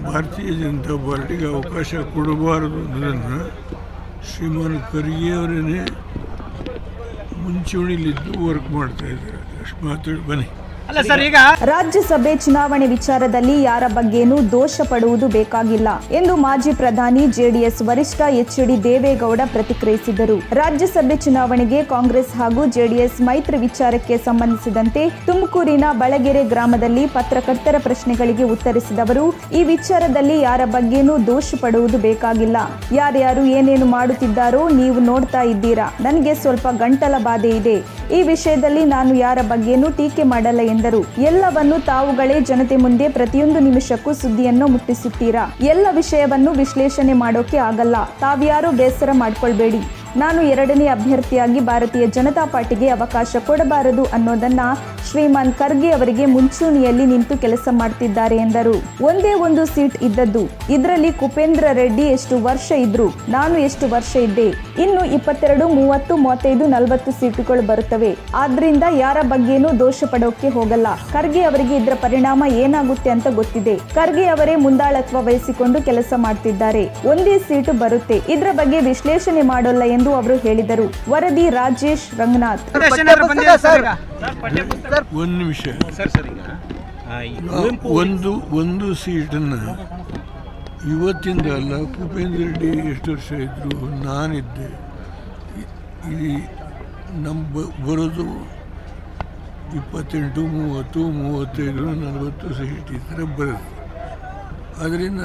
ಭಾರತೀಯ ಜನತಾ ಪಾರ್ಟಿಗೆ ಅವಕಾಶ ಕೊಡಬಾರದು ಅನ್ನೋದನ್ನು ಶ್ರೀಮಾನ್ ಖರ್ಗೆ ಅವರೇ ಮುಂಚೂಣಿಲಿದ್ದು ವರ್ಕ್ ಮಾಡ್ತಾ ಇದ್ದಾರೆ ಅಷ್ಟು ಮಾತಾಡಿ ಬನ್ನಿ ಅಲ್ಲ ಸರ್ ಈಗ ರಾಜ್ಯಸಭೆ ಚುನಾವಣೆ ವಿಚಾರದಲ್ಲಿ ಯಾರ ಬಗ್ಗೆನೂ ದೋಷ ಪಡುವುದು ಬೇಕಾಗಿಲ್ಲ ಎಂದು ಮಾಜಿ ಪ್ರಧಾನಿ ಜೆಡಿಎಸ್ ವರಿಷ್ಠ ಎಚ್ ಡಿ ದೇವೇಗೌಡ ಪ್ರತಿಕ್ರಿಯಿಸಿದರು ರಾಜ್ಯಸಭೆ ಚುನಾವಣೆಗೆ ಕಾಂಗ್ರೆಸ್ ಹಾಗೂ ಜೆಡಿಎಸ್ ಮೈತ್ರಿ ವಿಚಾರಕ್ಕೆ ಸಂಬಂಧಿಸಿದಂತೆ ತುಮಕೂರಿನ ಬಳಗೆರೆ ಗ್ರಾಮದಲ್ಲಿ ಪತ್ರಕರ್ತರ ಪ್ರಶ್ನೆಗಳಿಗೆ ಉತ್ತರಿಸಿದವರು ಈ ವಿಚಾರದಲ್ಲಿ ಯಾರ ಬಗ್ಗೆನೂ ದೋಷ ಪಡುವುದು ಬೇಕಾಗಿಲ್ಲ ಯಾರ್ಯಾರು ಏನೇನು ಮಾಡುತ್ತಿದ್ದಾರೋ ನೀವು ನೋಡ್ತಾ ಇದ್ದೀರಾ ನನಗೆ ಸ್ವಲ್ಪ ಗಂಟಲ ಬಾಧೆ ಇದೆ ಈ ವಿಷಯದಲ್ಲಿ ನಾನು ಯಾರ ಬಗ್ಗೆನೂ ಟೀಕೆ ಮಾಡಲ್ಲ ಎಂದರು ಎಲ್ಲವನ್ನು ತಾವುಗಳೇ ಜನತೆ ಮುಂದೆ ಪ್ರತಿಯೊಂದು ನಿಮಿಷಕ್ಕೂ ಸುದ್ದಿಯನ್ನು ಮುಟ್ಟಿಸುತ್ತೀರಾ ಎಲ್ಲ ವಿಷಯವನ್ನು ವಿಶ್ಲೇಷಣೆ ಮಾಡೋಕೆ ಆಗಲ್ಲ ತಾವ್ಯಾರು ಬೇಸರ ಮಾಡ್ಕೊಳ್ಬೇಡಿ ನಾನು ಎರಡನೇ ಅಭ್ಯರ್ಥಿಯಾಗಿ ಭಾರತೀಯ ಜನತಾ ಪಾರ್ಟಿಗೆ ಅವಕಾಶ ಕೊಡಬಾರದು ಅನ್ನೋದನ್ನ ಶ್ರೀಮಾನ್ ಖರ್ಗೆ ಅವರಿಗೆ ಮುಂಚೂಣಿಯಲ್ಲಿ ನಿಂತು ಕೆಲಸ ಮಾಡ್ತಿದ್ದಾರೆ ಎಂದರು ಒಂದೇ ಒಂದು ಸೀಟ್ ಇದ್ದದ್ದು ಇದರಲ್ಲಿ ಕುಪೇಂದ್ರ ರೆಡ್ಡಿ ಎಷ್ಟು ವರ್ಷ ಇದ್ರು ನಾನು ಎಷ್ಟು ವರ್ಷ ಇದ್ದೆ ಇನ್ನು ಇಪ್ಪತ್ತೆರಡು ಮೂವತ್ತು ಮೂವತ್ತೈದು ನಲವತ್ತು ಸೀಟುಗಳು ಬರುತ್ತವೆ ಆದ್ರಿಂದ ಯಾರ ಬಗ್ಗೆನೂ ದೋಷ ಪಡೋಕೆ ಹೋಗಲ್ಲ ಖರ್ಗೆ ಅವರಿಗೆ ಇದರ ಪರಿಣಾಮ ಏನಾಗುತ್ತೆ ಅಂತ ಗೊತ್ತಿದೆ ಖರ್ಗೆ ಅವರೇ ಮುಂದಾಳತ್ವ ವಹಿಸಿಕೊಂಡು ಕೆಲಸ ಮಾಡ್ತಿದ್ದಾರೆ ಒಂದೇ ಸೀಟು ಬರುತ್ತೆ ಇದರ ಬಗ್ಗೆ ವಿಶ್ಲೇಷಣೆ ಮಾಡೋಲ್ಲ ಎಂದು ಅವರು ಹೇಳಿದರು ವರದಿ ರಾಜೇಶ್ ರಂಗನಾಥ್ ಆದೇಶ ಏನಾದ್ರು ಬಂದಿದೆ ಸರ್ ಈಗ ಒಂದು ನಿಮಿಷ ಸರ್ ಸರ್ ಈಗ ಆ, ಈ ಕುವೆಂಪು ಒಂದು ಒಂದು ಸೀಟನ್ನು ಇವತ್ತಿಂದ ಅಲ್ಲ ಕುಪೇಂದ್ರ ರೆಡ್ಡಿ ಎಷ್ಟು ವರ್ಷ ಇದ್ದರು ನಾನಿದ್ದೆ ಇ- ಈ ನಮ್ಮ ಬ- ಬರೋದು ಇಪ್ಪತ್ತೆಂಟು ಮೂವತ್ತು ಮೂವತ್ತೈದು ನಲವತ್ತು ಸೀಟ್ ಈ ಥರ ಬರುತ್ತೆ ಅದರಿಂದ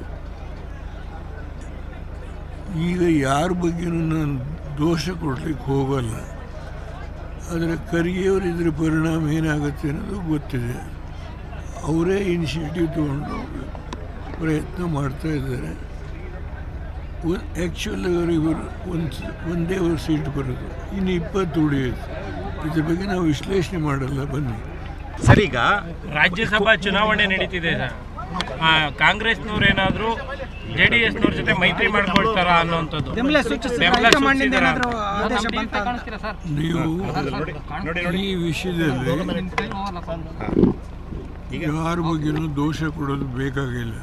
ಈಗ ಯಾರ ಬಗ್ಗೆನೂ ನಾನು ದೋಷ ಕೊಡ್ಲಿಕ್ಕೆ ಹೋಗಲ್ಲ ಆದರೆ ಕರಿಗೆಯವರು ಇದ್ರ ಪರಿಣಾಮ ಏನಾಗುತ್ತೆ ಅನ್ನೋದು ಗೊತ್ತಿದೆ ಅವರೇ ಇನಿಷಿಯೇಟಿವ್ ತಗೊಂಡು ಪ್ರಯತ್ನ ಮಾಡ್ತಾ ಇದ್ದಾರೆ ಆ್ಯಕ್ಚುಲಿ ಅವರು ಇವರು ಒಂದು ಒಂದೇ ಒಂದು ಸೀಟ್ ಬರೋದು ಇನ್ನು ಇಪ್ಪತ್ತು ಉಳಿಯೋದು ಇದ್ರ ಬಗ್ಗೆ ನಾವು ವಿಶ್ಲೇಷಣೆ ಮಾಡಲ್ಲ ಬನ್ನಿ ಸರ್ ಈಗ ರಾಜ್ಯಸಭಾ ಚುನಾವಣೆ ನಡೀತಿದೆ ಸರ್ ಆ, ಕಾಂಗ್ರೆಸ್ನವ್ರು ಏನಾದ್ರು ಜೆ ಡಿ ಎಸ್ನವ್ರ ಜೊತೆ ಮೈತ್ರಿ ಮಾಡ್ಕೊಳ್ತಾರ ಅನ್ನೋಂಥದ್ದು ಬೆಂಬಲ ಸೂಚಿಸಿದ ಬೆಂಬಲ ಹೈಕಮಾಂಡ್ನಿಂದ ಸೂಚಿಸಿದಾರ. ಏನಾದ್ರು ಆದೇಶ ಬಂತ ನೀವು ಈ ವಿಷಯದಲ್ಲಿ ಯಾರ ಬಗ್ಗೆನೂ ದೋಷ ಕೊಡೋದು ಬೇಕಾಗಿಲ್ಲ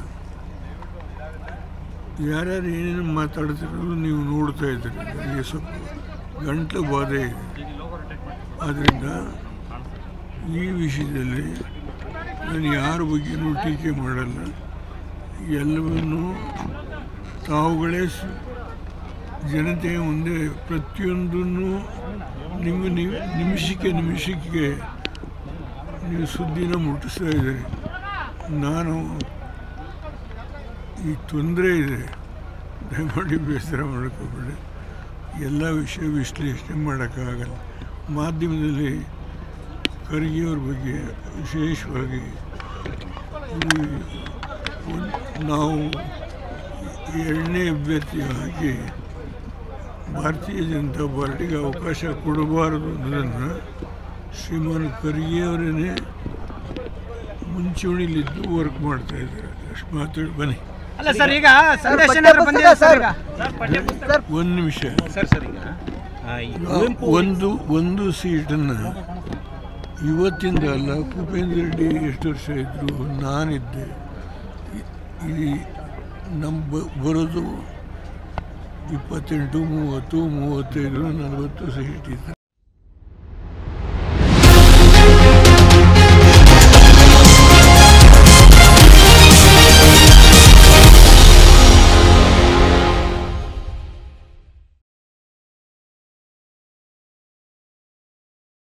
ಯಾರ್ಯಾರು ಏನೇನು ಮಾತಾಡ್ತಿರೋದು ನೀವು ನೋಡ್ತಾ ಇದ್ದೀರಿ ನನಗೆ ಸ್ವಲ್ಪ ಗಂಟ್ಲು ಬಾಧೆ ಇದೆ ಆದ್ದರಿಂದ ಈ ವಿಷಯದಲ್ಲಿ ನಾನು ಯಾರ ಬಗ್ಗೆನೂ ಟೀಕೆ ಮಾಡಲ್ಲ ಎಲ್ಲವನ್ನೂ ತಾವುಗಳೇ ಸ- ಜನತೆಯ ಮುಂದೆ ಪ್ರತಿಯೊಂದನ್ನು ನಿಮ್ಮ ನಿ- ನಿಮಿಷಕ್ಕೆ ನಿಮಿಷಕ್ಕೆ ನೀವು ಸುದ್ದಿನ ಮುಟ್ಟಿಸ್ತಾ ಇದ್ದೀರಿ ನಾನು ಈ ತೊಂದರೆ ಇದೆ ದಯಮಾಡಿ ಬೇಸರ ಮಾಡ್ಕೋಬೇಡಿ ಎಲ್ಲ ವಿಷಯ ವಿಶ್ಲೇಷಣೆ ಮಾಡೋಕ್ಕಾಗಲ್ಲ ಮಾಧ್ಯಮದಲ್ಲಿ ಖರ್ಗೆಯವ್ರ ಬಗ್ಗೆ ವಿಶೇಷವಾಗಿ ಈ ಒಂದ್- ನಾವು ಎರಡನೇ ಅಭ್ಯರ್ಥಿಯಾಗಿ ಭಾರತೀಯ ಜನತಾ ಪಾರ್ಟಿಗೆ ಅವಕಾಶ ಕೊಡಬಾರದು ಅನ್ನೋದನ್ನು ಶ್ರೀಮಾನ್ ಖರ್ಗೆ ಅವರೇ ಮುಂಚೂಣಿಲಿದ್ದು ವರ್ಕ್ ಮಾಡ್ತಾ ಇದ್ದಾರೆ ಅಷ್ಟು ಮಾತಾಡಿ ಬನ್ನಿ ಅಲ್ಲ ಸರ್ ಈಗ ಸಂದೇಶ ಏನಾದ್ರು ಬಂದಿದೆ ಸರ್ ಈಗ ಒಂದು ನಿಮಿಷ ಸರ್ ಸರ್ ಈಗ ಆ, ಈ ಕುವೆಂಪು ಒಂದು ಒಂದು ಸೀಟನ್ನು ಇವತ್ತಿಂದ ಅಲ್ಲ ಕುಪೇಂದ್ರ ರೆಡ್ಡಿ ಎಷ್ಟು ವರ್ಷ ಇದ್ದರು ನಾನಿದ್ದೆ ಇ- ಈ ನಮ್ಮ ಬ- ಬರೋದು ಇಪ್ಪತ್ತೆಂಟು ಮೂವತ್ತು ಮೂವತ್ತೈದು ನಲವತ್ತು ಸೀಟ್ ಇತ್ತು